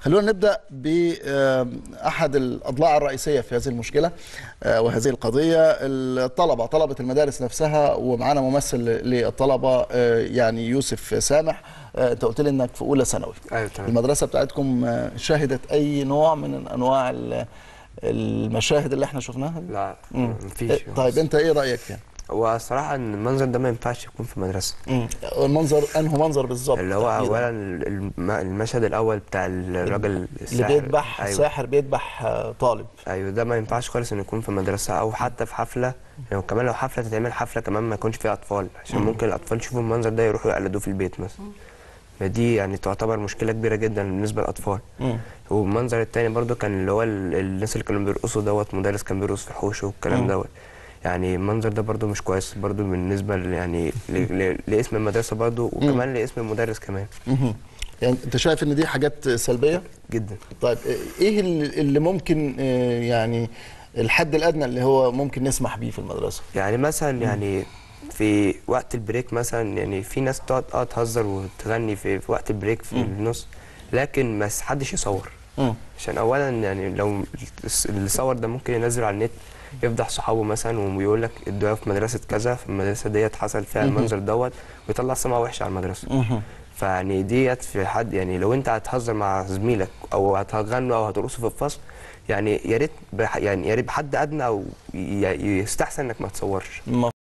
خلونا نبدا باحد الاضلاع الرئيسيه في هذه المشكله آه، وهذه القضيه الطلبه طلبه المدارس نفسها ومعانا ممثل للطلبه آه، يعني يوسف سامح آه، انت قلت لي انك في اولى ثانوي ايوه تمام المدرسه بتاعتكم آه، شهدت اي نوع من انواع ال- المشاهد اللي احنا شفناها دي؟ لا مم. مفيش إيه، طيب انت ايه رايك فيها هو الصراحه ان المنظر ده ما ينفعش يكون في مدرسه المنظر انه منظر بالظبط اللي هو تحديداً؟ اولا الم- المشهد الاول بتاع الراجل اللي الساحر بيذبح ايوه ساحر بيذبح آه، طالب ايوه ده ما ينفعش خالص انه يكون في مدرسه او حتى في حفله يعني كمان لو حفله تتعمل حفله كمان ما يكونش فيها اطفال عشان ممكن الاطفال يشوفوا المنظر ده يروحوا يقلدوه في البيت مثلا فدي يعني تعتبر مشكله كبيره جدا بالنسبه للاطفال مم. والمنظر التاني برضو كان اللي هو ال- الناس اللي كانوا بيرقصوا دوت مدرس كان بيرقص في حوشه والكلام مم. دوت يعني المنظر ده برضو مش كويس برضو بالنسبه ل- يعني ل- ل- لاسم المدرسه برضو وكمان لاسم المدرس كمان مهم. يعني انت شايف ان دي حاجات سلبيه جدا طيب ايه اللي اللي ممكن آه، يعني الحد الادنى اللي هو ممكن نسمح بيه في المدرسه يعني مثلا يعني في وقت البريك مثلا يعني في ناس تقعد اه تهزر وتغني في, في وقت البريك في النص لكن ما حدش يصور مم. عشان اولا يعني لو الس- اللي صور ده ممكن ينزل على النت يفضح صحابه مثلا ويقول لك ادوها في مدرسه كذا في المدرسه ديت حصل فيها المنظر دوت ويطلع سمعه وحشه على المدرسه مهم. فيعني ديت في حد يعني لو انت هتهزر مع زميلك او هتغنوا او هترقصوا في الفصل يعني يا ريت بح- يعني يا ريت بحد ادنى او ي- يستحسن انك ما تصورش ما